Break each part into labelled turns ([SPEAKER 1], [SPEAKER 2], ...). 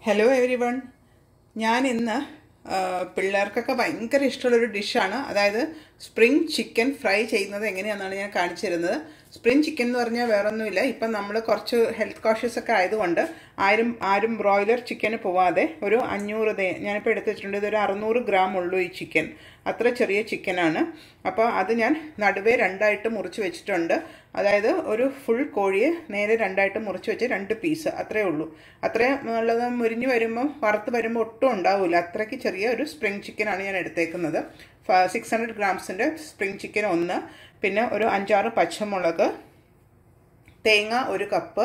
[SPEAKER 1] hello every one ഞാൻ ഇന്ന് ആ, പിള്ളേർക്കൊക്കെ ഭയങ്കര ഇഷ്ടമുള്ളൊരു ഡിഷാണ് അതായത് സ്പ്രിംഗ് ചിക്കൻ ഫ്രൈ ചെയ്യുന്നത് എങ്ങനെയാണെന്നാണ് ഞാൻ കാണിച്ചു തരുന്നത് സ്പ്രിംഗ് ചിക്കൻ എന്ന് പറഞ്ഞാൽ വേറൊന്നുമില്ല ഇപ്പം നമ്മൾ കുറച്ച് ഹെൽത്ത് കോഷ്യസ് ഒക്കെ ആയതുകൊണ്ട് ആരും ആരും ബ്രോയിലർ ചിക്കന് പോവാതെ ഒരു അഞ്ഞൂറ് ദേ ഞാനിപ്പോൾ എടുത്ത് വെച്ചിട്ടുണ്ട് ഇതൊരു അറുന്നൂറ് ഗ്രാം ഉള്ളൂ ഈ ചിക്കൻ അത്ര ചെറിയ ചിക്കനാണ് അപ്പോൾ അത് ഞാൻ നടുവേ രണ്ടായിട്ട് മുറിച്ച് വെച്ചിട്ടുണ്ട് അതായത് ഒരു ഫുൾ കോഴിയെ നേരെ രണ്ടായിട്ട് മുറിച്ച് വെച്ച് രണ്ട് പീസ് അത്രേ ഉള്ളൂ അത്രയും ഉള്ളത് മുരിഞ്ഞ് വരുമ്പോൾ വറുത്ത് വരുമ്പോൾ ഒട്ടും ഉണ്ടാവില്ല അത്രയ്ക്ക് ചെറിയ ഒരു സ്പ്രിംഗ് ചിക്കനാണ് ഞാൻ എടുത്തേക്കുന്നത് സിക്സ് ഹൺഡ്രഡ് ഗ്രാംസിൻ്റെ സ്പ്രിംഗ് ചിക്കൻ ഒന്ന് പിന്നെ ഒരു അഞ്ചാറ് പച്ചമുളക് തേങ്ങ ഒരു കപ്പ്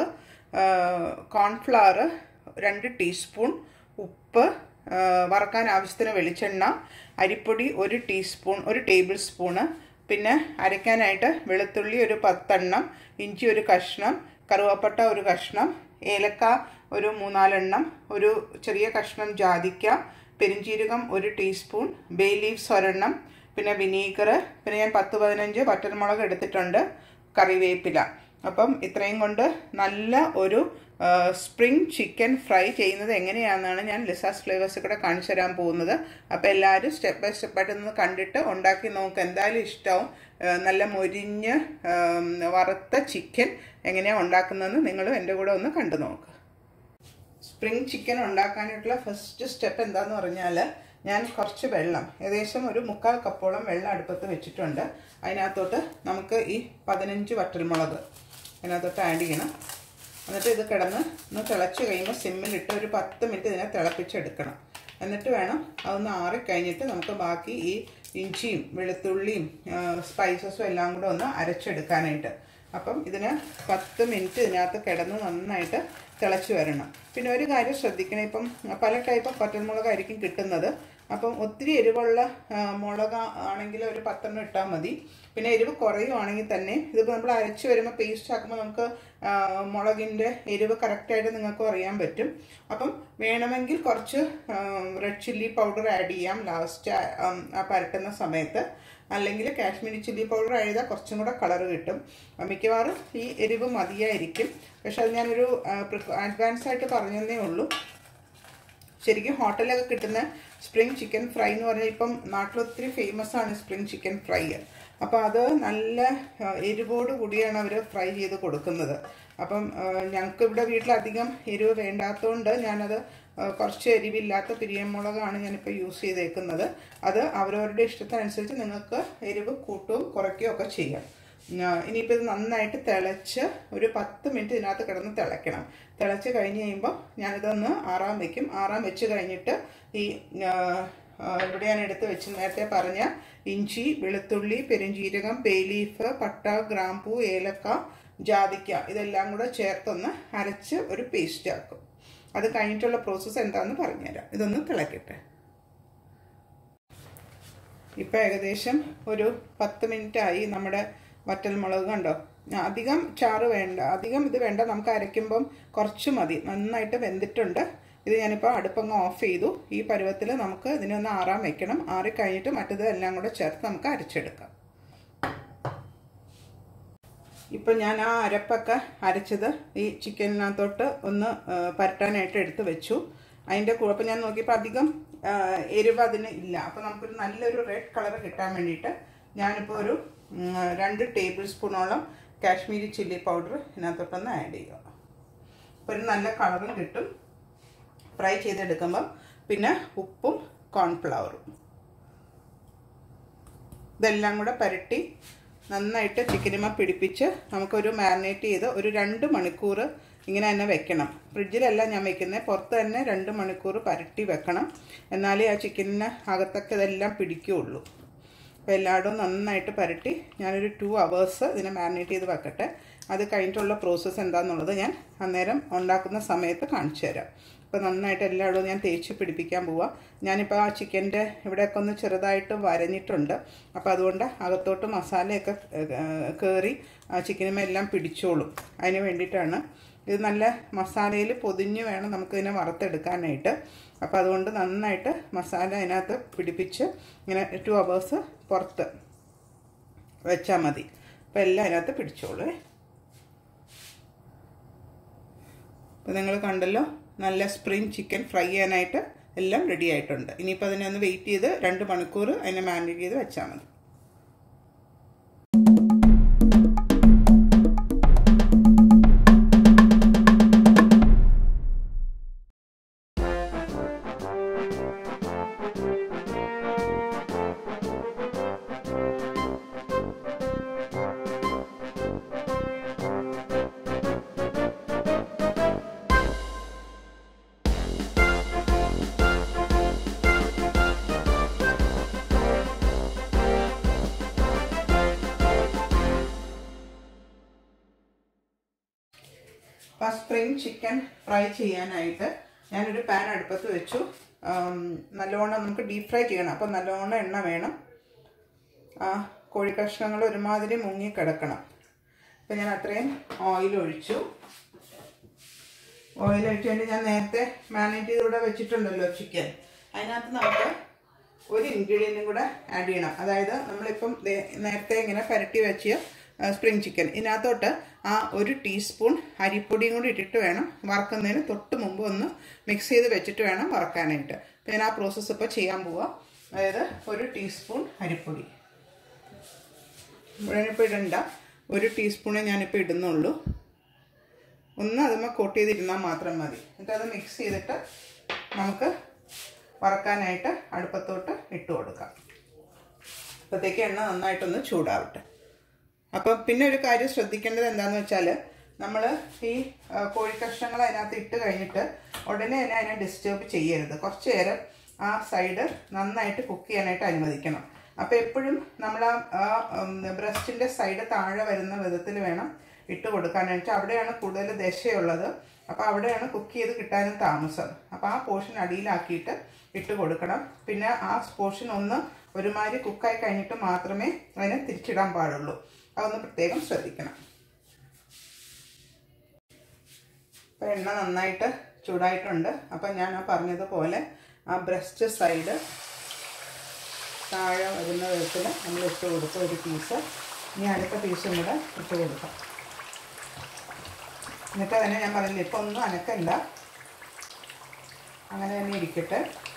[SPEAKER 1] കോൺഫ്ലവർ രണ്ട് ടീസ്പൂൺ ഉപ്പ് ആ, വറക്കാൻ ആവശ്യത്തിന് വെളിച്ചെണ്ണ അരിപ്പൊടി ഒരു ടീസ്പൂൺ ഒരു ടേബിൾ സ്പൂണ് പിന്നെ അരയ്ക്കാനായിട്ട് വെളുത്തുള്ളി ഒരു പത്തെണ്ണം ഇഞ്ചി ഒരു കഷ്ണം കറുവപ്പട്ട ഒരു കഷ്ണം ഏലക്ക ഒരു മൂന്നാലെണ്ണം ഒരു ചെറിയ കഷ്ണം ജാതിക്ക പെരിഞ്ചീരകം ഒരു ടീസ്പൂൺ ബേ ലീവ്സ് ഒരെണ്ണം പിന്നെ വിനീഗർ പിന്നെ ഞാൻ പത്ത് പതിനഞ്ച് വറ്റൽമുളക് എടുത്തിട്ടുണ്ട് കറിവേപ്പില അപ്പം ഇത്രയും കൊണ്ട് നല്ല ഒരു സ്പ്രിംഗ് ചിക്കൻ ഫ്രൈ ചെയ്യുന്നത് എങ്ങനെയാണെന്നാണ് ഞാൻ ലിസാസ് ഫ്ലേവേഴ്സ് കൂടെ കാണിച്ചു തരാൻ പോകുന്നത് അപ്പോൾ എല്ലാവരും സ്റ്റെപ്പ് ബൈ സ്റ്റെപ്പായിട്ട് നിന്ന് കണ്ടിട്ട് ഉണ്ടാക്കി നോക്ക് എന്തായാലും ഇഷ്ടമാവും ആ, നല്ല മൊരിഞ്ഞ് ആ, വറുത്ത ചിക്കൻ എങ്ങനെയാണ് ഉണ്ടാക്കുന്നതെന്ന് നിങ്ങളും എൻ്റെ കൂടെ ഒന്ന് കണ്ടു നോക്ക് സ്പ്രിംഗ് ചിക്കൻ ഉണ്ടാക്കാനായിട്ടുള്ള ഫസ്റ്റ് സ്റ്റെപ്പ് എന്താന്ന് പറഞ്ഞാൽ ഞാൻ കുറച്ച് വെള്ളം ഏകദേശം ഒരു മുക്കാൽ കപ്പോളം വെള്ളം അടുപ്പത്ത് വെച്ചിട്ടുണ്ട് അതിനകത്തോട്ട് നമുക്ക് ഈ പതിനഞ്ച് വറ്റൽമുളക് അതിനകത്തോട്ട് ആഡ് ചെയ്യണം എന്നിട്ട് ഇത് കിടന്ന് ഒന്ന് തിളച്ച് കഴിയുമ്പോൾ സിമ്മിലിട്ട് ഒരു പത്ത് മിനിറ്റ് ഇതിനെ തിളപ്പിച്ചെടുക്കണം എന്നിട്ട് വേണം അതൊന്ന് ആറിക്കഴിഞ്ഞിട്ട് നമുക്ക് ബാക്കി ഈ ഇഞ്ചിയും വെളുത്തുള്ളിയും സ്പൈസസും എല്ലാം കൂടെ ഒന്ന് അരച്ചെടുക്കാനായിട്ട് അപ്പം ഇതിന് പത്ത് മിനിറ്റ് ഇതിനകത്ത് കിടന്ന് നന്നായിട്ട് തിളച്ച് വരണം പിന്നെ ഒരു കാര്യം ശ്രദ്ധിക്കണം ഇപ്പം പല ടൈപ്പ് ഓഫ് പച്ചമുളകായിരിക്കും കിട്ടുന്നത് അപ്പം ഒത്തിരി എരിവുള്ള ആ, മുളക് ആണെങ്കിൽ ഒരു പത്തെണ്ണം ഇട്ടാൽ മതി പിന്നെ എരിവ് കുറയുവാണെങ്കിൽ തന്നെ ഇതിപ്പോൾ നമ്മൾ അരച്ച് വരുമ്പോൾ പേസ്റ്റ് ആക്കുമ്പോൾ നമുക്ക് ആ, മുളകിൻ്റെ എരിവ് കറക്റ്റായിട്ട് നിങ്ങൾക്കും അറിയാൻ പറ്റും അപ്പം വേണമെങ്കിൽ കുറച്ച് റെഡ് ചില്ലി പൗഡർ ആഡ് ചെയ്യാം ലാസ്റ്റ് ആ പരട്ടുന്ന സമയത്ത് അല്ലെങ്കിൽ കാശ്മീരി ചില്ലി പൗഡർ ആയതാൽ കുറച്ചും കൂടെ കളർ കിട്ടും ആ, മിക്കവാറും ഈ എരിവ് മതിയായിരിക്കും പക്ഷെ അത് ഞാനൊരു അഡ്വാൻസ് ആയിട്ട് പറഞ്ഞതേ ഉള്ളൂ ശരിക്കും ഹോട്ടലിലൊക്കെ കിട്ടുന്ന സ്പ്രിംഗ് ചിക്കൻ ഫ്രൈ എന്ന് പറഞ്ഞാൽ ഇപ്പം നാട്ടിൽ ഒത്തിരി ഫേമസ് ആണ് സ്പ്രിംഗ് ചിക്കൻ ഫ്രൈ അപ്പോൾ അത് നല്ല ആ, എരിവോട് കൂടിയാണ് അവർ ഫ്രൈ ചെയ്ത് കൊടുക്കുന്നത് അപ്പം ഞങ്ങൾക്ക് ഇവിടെ വീട്ടിലധികം എരിവ് വേണ്ടാത്തതുകൊണ്ട് ഞാനത് ആ, കുറച്ച് എരിവില്ലാത്ത പിരിയമുളകാണ് ഞാനിപ്പോൾ യൂസ് ചെയ്തേക്കുന്നത് അത് അവരവരുടെ ഇഷ്ടത്തിനനുസരിച്ച് നിങ്ങൾക്ക് എരിവ് കൂട്ടുകയും കുറയ്ക്കുകയും ഒക്കെ ചെയ്യാം ഇനിയിപ്പോൾ ഇത് നന്നായിട്ട് തിളച്ച് ഒരു പത്ത് മിനിറ്റ് ഇതിനകത്ത് കിടന്ന് തിളയ്ക്കണം തിളച്ച് കഴിഞ്ഞ് കഴിയുമ്പോൾ ഞാനിതൊന്ന് ആറാൻ വെക്കും ആറാൻ വെച്ച് കഴിഞ്ഞിട്ട് ഈ ആ, ആ, ഇവിടെ ഞാൻ എടുത്ത് വെച്ച് നേരത്തെ പറഞ്ഞ ഇഞ്ചി വെളുത്തുള്ളി പെരുംജീരകം ബേലീഫ് പട്ട ഗ്രാമ്പൂ ഏലക്ക ജാതിക്ക ഇതെല്ലാം കൂടെ ചേർത്തൊന്ന് അരച്ച് ഒരു പേസ്റ്റ് ആക്കും അത് കഴിഞ്ഞിട്ടുള്ള പ്രോസസ്സ് എന്താണെന്ന് പറഞ്ഞുതരാം ഇതൊന്ന് തിളക്കട്ടെ ഇപ്പം ഏകദേശം ഒരു പത്ത് മിനിറ്റ് ആയി നമ്മുടെ വറ്റൽമുളക് കണ്ടോ ആ, അധികം ചാറ് വേണ്ട അധികം ഇത് വേണ്ട നമുക്ക് അരയ്ക്കുമ്പം കുറച്ച് മതി നന്നായിട്ട് വെന്തിട്ടുണ്ട് ഇത് ഞാനിപ്പോൾ അടുപ്പങ്ങ് ഓഫ് ചെയ്തു ഈ പരുവത്തിൽ നമുക്ക് ഇതിനൊന്ന് ആറാൻ വെക്കണം ആറി കഴിഞ്ഞിട്ട് മറ്റത് എല്ലാം കൂടെ ചേർത്ത് നമുക്ക് അരച്ചെടുക്കാം ഇപ്പം ഞാൻ ആ അരപ്പൊക്കെ അരച്ചത് ഈ ചിക്കനിനകത്തോട്ട് ഒന്ന് ആ, പരട്ടാനായിട്ട് എടുത്ത് വെച്ചു അതിൻ്റെ കൂടെ അപ്പം ഞാൻ നോക്കിയപ്പോൾ അധികം ആ, എരിവ് അതിന് ഇല്ല അപ്പം നമുക്കൊരു നല്ലൊരു റെഡ് കളർ കിട്ടാൻ വേണ്ടിയിട്ട് ഞാനിപ്പോൾ ഒരു ഉം, രണ്ട് ടേബിൾ സ്പൂണോളം കാശ്മീരി ചില്ലി പൗഡർ ഇതിനകത്തോട്ടൊന്ന് ആഡ് ചെയ്യുക അപ്പോൾ ഒരു നല്ല കളറും കിട്ടും ഫ്രൈ ചെയ്തെടുക്കുമ്പം പിന്നെ ഉപ്പും കോൺഫ്ലവറും ഇതെല്ലാം കൂടെ പുരട്ടി നന്നായിട്ട് ചിക്കനുമ പിടിപ്പിച്ച് നമുക്കൊരു മാരിനേറ്റ് ചെയ്ത് ഒരു രണ്ട് മണിക്കൂർ ഇങ്ങനെ തന്നെ വെക്കണം ഫ്രിഡ്ജിലല്ല ഞാൻ വെക്കുന്നത് പുറത്ത് തന്നെ രണ്ട് മണിക്കൂർ പരട്ടി വെക്കണം എന്നാലേ ആ ചിക്കനിന് അകത്തൊക്കെ ഇതെല്ലാം പിടിക്കുകയുള്ളൂ അപ്പോൾ എല്ലായിടവും നന്നായിട്ട് പരട്ടി ഞാനൊരു ടു അവേഴ്സ് ഇതിനെ മാരിനേറ്റ് ചെയ്ത് വെക്കട്ടെ അത് കഴിഞ്ഞിട്ടുള്ള പ്രോസസ്സ് എന്താണെന്നുള്ളത് ഞാൻ അന്നേരം ഉണ്ടാക്കുന്ന സമയത്ത് കാണിച്ചു തരാം അപ്പോൾ നന്നായിട്ട് എല്ലായിടവും ഞാൻ തേച്ച് പിടിപ്പിക്കാൻ പോവാം ഞാനിപ്പോൾ ആ ചിക്കൻ്റെ ഇവിടെയൊക്കെ ഒന്ന് ചെറുതായിട്ട് വരഞ്ഞിട്ടുണ്ട് അപ്പോൾ അതുകൊണ്ട് അകത്തോട്ട് മസാലയൊക്കെ കയറി ആ ചിക്കനുമെല്ലാം പിടിച്ചോളും അതിന് വേണ്ടിയിട്ടാണ് ഇത് നല്ല മസാലയിൽ പൊതിഞ്ഞ് വേണം നമുക്കിതിനെ വറുത്തെടുക്കാനായിട്ട് അപ്പോൾ അതുകൊണ്ട് നന്നായിട്ട് മസാല അതിനകത്ത് പിടിപ്പിച്ച് ഇങ്ങനെ ടു അവേഴ്സ് പുറത്ത് വെച്ചാൽ മതി അപ്പോൾ എല്ലാം അതിനകത്ത് പിടിച്ചോളൂ അപ്പോൾ നിങ്ങൾ കണ്ടല്ലോ നല്ല സ്പ്രിങ് ചിക്കൻ ഫ്രൈ ചെയ്യാനായിട്ട് എല്ലാം റെഡി ആയിട്ടുണ്ട് ഇനിയിപ്പോൾ അതിനെ ഒന്ന് വെയിറ്റ് ചെയ്ത് രണ്ട് മണിക്കൂർ അതിനെ മാരിനേറ്റ് ചെയ്ത് വെച്ചാൽ മതി അപ്പോൾ സ്പ്രിങ് ചിക്കൻ ഫ്രൈ ചെയ്യാനായിട്ട് ഞാനൊരു പാൻ അടുപ്പത്ത് വെച്ചു നല്ലോണം നമുക്ക് ഡീപ് ഫ്രൈ ചെയ്യണം അപ്പോൾ നല്ലോണം എണ്ണ വേണം ആ കോഴി കഷ്ണങ്ങൾ ഒരുമാതിരി മുങ്ങി കിടക്കണം അപ്പോൾ ഞാൻ അത്രയും ഓയിൽ ഒഴിച്ചു ഓയിൽ ഒഴിച്ചുകൊണ്ട് ഞാൻ നേരത്തെ മാനേജ് ചെയ്ത് ഇവിടെ വെച്ചിട്ടുണ്ടല്ലോ ചിക്കൻ അതിനകത്ത് നമുക്ക് ഒരു ഇൻഗ്രീഡിയൻറ്റും കൂടെ ആഡ് ചെയ്യണം അതായത് നമ്മളിപ്പം നേരത്തെ ഇങ്ങനെ പരട്ടി വെച്ച് സ്പ്രിങ് ചിക്കൻ ഇതിനകത്തോട്ട് ആ ഒരു ടീസ്പൂൺ അരിപ്പൊടിയും കൂടി ഇട്ടിട്ട് വേണം വറക്കുന്നതിന് തൊട്ട് മുമ്പ് ഒന്ന് മിക്സ് ചെയ്ത് വെച്ചിട്ട് വേണം വറക്കാനായിട്ട് അപ്പോൾ ഞാൻ ആ പ്രോസസ്സ് ഇപ്പോൾ ചെയ്യാൻ പോവാം അതായത് ഒരു ടീസ്പൂൺ അരിപ്പൊടി ഇവിടെയിപ്പോൾ ഇടണ്ട ഒരു ടീസ്പൂണേ ഞാനിപ്പോൾ ഇടുന്നുള്ളൂ ഒന്ന് അതുമ്മ കോട്ട് ചെയ്തിരുന്നാൽ മാത്രം മതി എന്നിട്ട് അത് മിക്സ് ചെയ്തിട്ട് നമുക്ക് വറക്കാനായിട്ട് അടുപ്പത്തോട്ട് ഇട്ട് കൊടുക്കാം അപ്പോഴത്തേക്ക് എണ്ണ നന്നായിട്ടൊന്ന് ചൂടാവട്ടെ അപ്പം പിന്നെ ഒരു കാര്യം ശ്രദ്ധിക്കേണ്ടത് എന്താണെന്ന് വെച്ചാൽ നമ്മൾ ഈ കോഴിക്കഷ്ണങ്ങൾ അതിനകത്ത് ഇട്ട് കഴിഞ്ഞിട്ട് ഉടനെ തന്നെ അതിനെ ഡിസ്റ്റർബ് ചെയ്യരുത് കുറച്ച് നേരം ആ സൈഡ് നന്നായിട്ട് കുക്ക് ചെയ്യാനായിട്ട് അനുവദിക്കണം അപ്പോൾ എപ്പോഴും നമ്മൾ ആ ബ്രസ്റ്റിൻ്റെ സൈഡ് താഴെ വരുന്ന വിധത്തിൽ വേണം ഇട്ട് കൊടുക്കാനായിട്ട് അവിടെയാണ് കൂടുതൽ ദശയുള്ളത് അപ്പോൾ അവിടെയാണ് കുക്ക് ചെയ്ത് കിട്ടാനും താമസം അപ്പോൾ ആ പോർഷൻ അടിയിലാക്കിയിട്ട് ഇട്ട് കൊടുക്കണം പിന്നെ ആ പോർഷൻ ഒന്ന് ഒരുമാതിരി കുക്കായി കഴിഞ്ഞിട്ട് മാത്രമേ അതിനെ തിരിച്ചിടാൻ പാടുള്ളൂ അതൊന്ന് പ്രത്യേകം ശ്രദ്ധിക്കണം അപ്പോൾ എണ്ണ നന്നായിട്ട് ചൂടായിട്ടുണ്ട് അപ്പം ഞാൻ ആ പറഞ്ഞതുപോലെ ആ ബ്രസ്റ്റ് സൈഡ് താഴെ വരുന്ന വിധത്തിൽ നമ്മൾ ഇട്ട് കൊടുക്കും ഒരു പീസ് ഇനി അടുത്ത പീസും കൂടെ ഇട്ട് കൊടുക്കാം എന്നിട്ട് തന്നെ ഞാൻ പറഞ്ഞില്ല ഇപ്പം ഒന്നും അനക്കല്ല അങ്ങനെ തന്നെ ഇരിക്കട്ടെ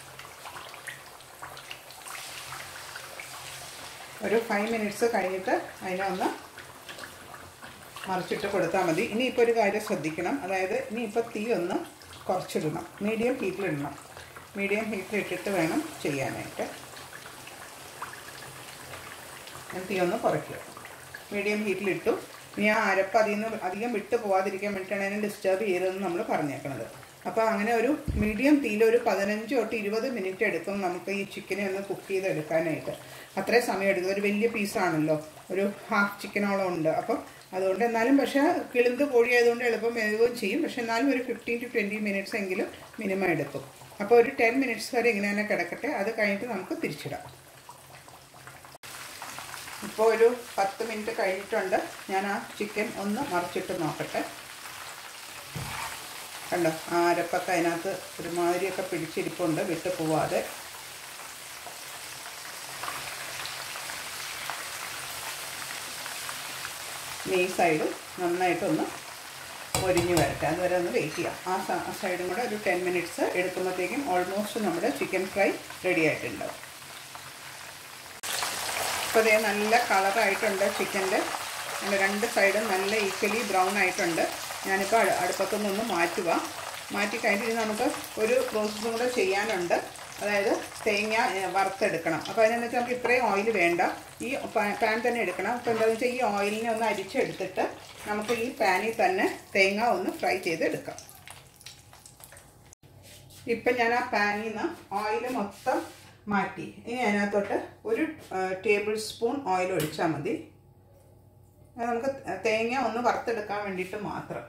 [SPEAKER 1] ഒരു ഫൈവ് മിനിറ്റ്സ് കഴിഞ്ഞിട്ട് അതിനെ ഒന്ന് മറിച്ചിട്ട് കൊടുത്താൽ മതി ഇനിയിപ്പോൾ ഒരു കാര്യം ശ്രദ്ധിക്കണം അതായത് ഇനിയിപ്പോൾ തീ ഒന്ന് കുറച്ചിടണം മീഡിയം ഹീറ്റിലിടണം മീഡിയം ഹീറ്റിലിട്ടിട്ട് വേണം ചെയ്യാനായിട്ട് ഞാൻ തീ ഒന്ന് കുറയ്ക്കുക മീഡിയം ഹീറ്റിലിട്ടു ഇനി ആ അരപ്പ് അതിൽ നിന്ന് അധികം വിട്ട് പോവാതിരിക്കാൻ വേണ്ടിയിട്ടാണ് അതിനെ ഡിസ്റ്റർബ് ചെയ്തതെന്ന് നമ്മൾ പറഞ്ഞേക്കണത് അപ്പോൾ അങ്ങനെ ഒരു മീഡിയം തീയിൽ ഒരു പതിനഞ്ച് തൊട്ട് ഇരുപത് മിനിറ്റ് എടുക്കും നമുക്ക് ഈ ചിക്കനെ ഒന്ന് കുക്ക് ചെയ്തെടുക്കാനായിട്ട് അത്രയും സമയം എടുക്കും ഒരു വലിയ പീസാണല്ലോ ഒരു ഹാഫ് ചിക്കനോളം ഉണ്ട് അപ്പം അതുകൊണ്ട് എന്നാലും പക്ഷേ കിളിന്ത് കോഴി ആയതുകൊണ്ട് എളുപ്പം വേവുകയും ചെയ്യും പക്ഷെ എന്നാലും ഒരു ഫിഫ്റ്റീൻ ടു ട്വൻറ്റി മിനിറ്റ്സ് എങ്കിലും മിനിമം എടുക്കും അപ്പോൾ ഒരു ടെൻ മിനിറ്റ്സ് വരെ ഇങ്ങനെ തന്നെ കിടക്കട്ടെ അത് കഴിഞ്ഞിട്ട് നമുക്ക് തിരിച്ചിടാം ഇപ്പോൾ ഒരു പത്ത് മിനിറ്റ് കഴിഞ്ഞിട്ടുണ്ട് ഞാൻ ആ ചിക്കൻ ഒന്ന് മറിച്ചിട്ട് നോക്കട്ടെ കണ്ടോ ആ അരപ്പൊക്കെ അതിനകത്ത് ഒരുമാതിരിയൊക്കെ പിടിച്ചിരിപ്പുണ്ട് വിട്ട് പോവാതെ ഈ സൈഡും നന്നായിട്ടൊന്ന് പൊരിഞ്ഞ് വരട്ടെ അതുവരെ ഒന്ന് വെയിറ്റ് ചെയ്യാം ആ സൈഡും കൂടെ ഒരു ടെൻ മിനിറ്റ്സ് എടുക്കുമ്പോഴത്തേക്കും ഓൾമോസ്റ്റ് നമ്മുടെ ചിക്കൻ ഫ്രൈ റെഡി ആയിട്ടുണ്ടാവും ഇപ്പോൾ ഇതേ നല്ല കളറായിട്ടുണ്ട് ചിക്കൻ്റെ അതിൻ്റെ രണ്ട് സൈഡും നല്ല ഈക്വലി ബ്രൗൺ ആയിട്ടുണ്ട് ഞാനിപ്പോൾ അടുപ്പത്തു നിന്നൊന്ന് മാറ്റുക മാറ്റി കഴിഞ്ഞിട്ട് നമുക്ക് ഒരു പ്രോസസ്സും കൂടെ ചെയ്യാനുണ്ട് അതായത് തേങ്ങ വറുത്തെടുക്കണം അപ്പോൾ അതിനെന്ന് വെച്ചാൽ നമുക്ക് ഇത്രയും ഓയിൽ വേണ്ട ഈ പാൻ തന്നെ എടുക്കണം അപ്പോൾ എന്താണെന്ന് വെച്ചാൽ ഈ ഓയിലിനെ ഒന്ന് അരിച്ചെടുത്തിട്ട് നമുക്ക് ഈ പാനിൽ തന്നെ തേങ്ങ ഒന്ന് ഫ്രൈ ചെയ്തെടുക്കാം ഇപ്പം ഞാൻ ആ പാനിൽ നിന്ന് ഓയിൽ മൊത്തം മാറ്റി ഇനി അതിനകത്തോട്ട് ഒരു ടേബിൾ സ്പൂൺ ഓയിൽ ഒഴിച്ചാൽ മതി നമുക്ക് തേങ്ങ ഒന്ന് വറുത്തെടുക്കാൻ വേണ്ടിയിട്ട് മാത്രം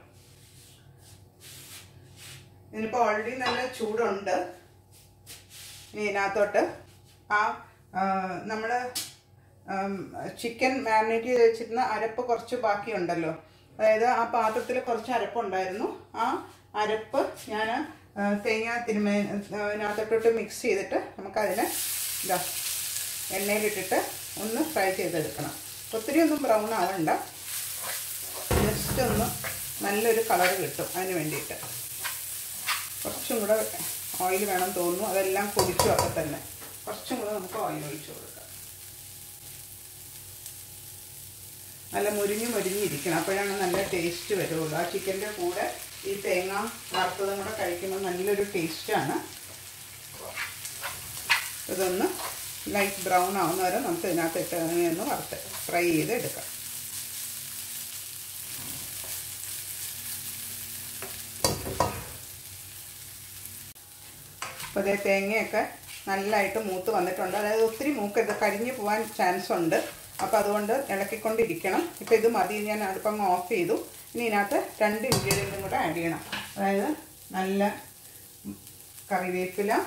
[SPEAKER 1] ഇതിനിപ്പോൾ ഓൾറെഡി നല്ല ചൂടുണ്ട് ഇനി ഇതിനകത്തോട്ട് ആ നമ്മൾ ചിക്കൻ മാരിനേറ്റ് ചെയ്ത് വെച്ചിരുന്ന അരപ്പ് കുറച്ച് ബാക്കിയുണ്ടല്ലോ അതായത് ആ പാത്രത്തിൽ കുറച്ച് അരപ്പുണ്ടായിരുന്നു ആ അരപ്പ് ഞാൻ തേങ്ങ തിരുമ ഇതിനകത്തോട്ട് മിക്സ് ചെയ്തിട്ട് നമുക്കതിനെ ഇതാ എണ്ണയിലിട്ടിട്ട് ഒന്ന് ഫ്രൈ ചെയ്തെടുക്കണം ഒത്തിരി ഒന്നും ബ്രൗൺ ആവണ്ട ജസ്റ്റ് ഒന്ന് നല്ലൊരു കളർ കിട്ടും അതിന് വേണ്ടിയിട്ട് കുറച്ചും കൂടെ ഓയിൽ വേണം തോന്നുന്നു അതെല്ലാം പൊടിച്ചു അപ്പം തന്നെ കുറച്ചും കൂടെ നമുക്ക് ഓയിൽ ഒഴിച്ചു കൊടുക്കാം നല്ല മുരിഞ്ഞ് മുരിഞ്ഞിരിക്കണം അപ്പോഴാണ് നല്ല ടേസ്റ്റ് വരുള്ളൂ ആ ചിക്കൻ്റെ കൂടെ ഈ തേങ്ങ വറുത്തതും കൂടെ കഴിക്കുമ്പോൾ നല്ലൊരു ടേസ്റ്റാണ് ഇതൊന്ന് ലൈറ്റ് ബ്രൗൺ ആവുന്ന വരെ നമുക്ക് ഇതിനകത്ത് ഇട്ട് ഒന്ന് വറുത്ത് ഫ്രൈ ചെയ്ത് എടുക്കാം അപ്പോൾ അതേ തേങ്ങയൊക്കെ നല്ലതായിട്ട് മൂത്ത് വന്നിട്ടുണ്ട് അതായത് ഒത്തിരി മൂക്കരുത് കരിഞ്ഞു പോകാൻ ചാൻസ് ഉണ്ട് അപ്പോൾ അതുകൊണ്ട് ഇളക്കിക്കൊണ്ടിരിക്കണം ഇപ്പോൾ ഇത് മതി ഞാൻ അടുപ്പം ഓഫ് ചെയ്തു ഇനി ഇതിനകത്ത് രണ്ട് ഇൻഗ്രീഡിയൻറ്റും കൂടെ ആഡ് ചെയ്യണം അതായത് നല്ല കറിവേപ്പില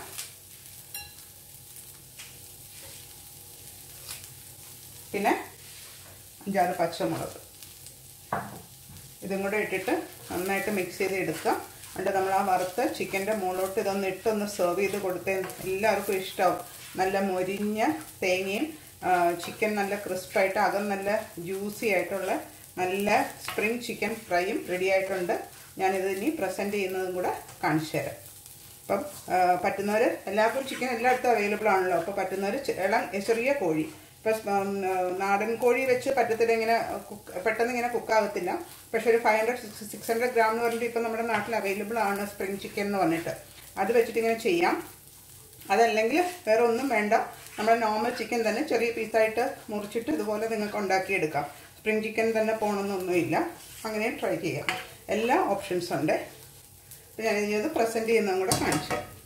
[SPEAKER 1] പിന്നെ അഞ്ചാറ് പച്ചമുളക് ഇതും കൂടെ ഇട്ടിട്ട് നന്നായിട്ട് മിക്സ് ചെയ്ത് എടുക്കുക എന്നിട്ട് നമ്മൾ ആ വറുത്ത് ചിക്കൻ്റെ മുകളിലോട്ട് ഇതൊന്ന് ഇട്ടൊന്ന് സെർവ് ചെയ്ത് കൊടുത്തേ എല്ലാവർക്കും ഇഷ്ടമാവും നല്ല മൊരിഞ്ഞ തേങ്ങയും ചിക്കൻ നല്ല ക്രിസ്പായിട്ട് അകം നല്ല ജ്യൂസി ആയിട്ടുള്ള നല്ല സ്പ്രിങ് ചിക്കൻ ഫ്രൈയും റെഡി ആയിട്ടുണ്ട് ഞാനിത് ഇനി പ്രസൻറ്റ് ചെയ്യുന്നതും കൂടെ കാണിച്ചു തരാം അപ്പം പറ്റുന്നവർ എല്ലാവർക്കും ചിക്കൻ എല്ലായിടത്തും അവൈലബിൾ ആണല്ലോ അപ്പോൾ പറ്റുന്നവർ ഇളം ചെറിയ കോഴി ഇപ്പം നാടൻ കോഴി വെച്ച് പറ്റത്തില്ല ഇങ്ങനെ കുക്ക് പെട്ടെന്ന് ഇങ്ങനെ കുക്കാകത്തില്ല പക്ഷേ ഒരു five hundred six six hundred gram എന്ന് പറഞ്ഞിട്ട് ഇപ്പം നമ്മുടെ നാട്ടിൽ അവൈലബിൾ ആണ് സ്പ്രിങ് ചിക്കൻ എന്ന് പറഞ്ഞിട്ട് അത് വെച്ചിട്ട് ഇങ്ങനെ ചെയ്യാം അതല്ലെങ്കിൽ വേറെ ഒന്നും വേണ്ട നമ്മുടെ നോർമൽ ചിക്കൻ തന്നെ ചെറിയ പീസായിട്ട് മുറിച്ചിട്ട് ഇതുപോലെ നിങ്ങൾക്ക് ഉണ്ടാക്കിയെടുക്കാം സ്പ്രിങ് ചിക്കൻ തന്നെ പോകണമെന്നൊന്നുമില്ല അങ്ങനെ ട്രൈ ചെയ്യാം എല്ലാ ഓപ്ഷൻസും ഉണ്ട് അപ്പോൾ ഞാനിത് പ്രസൻറ്റ് ചെയ്യുന്നതും കൂടെ കാണിച്ചു തരാം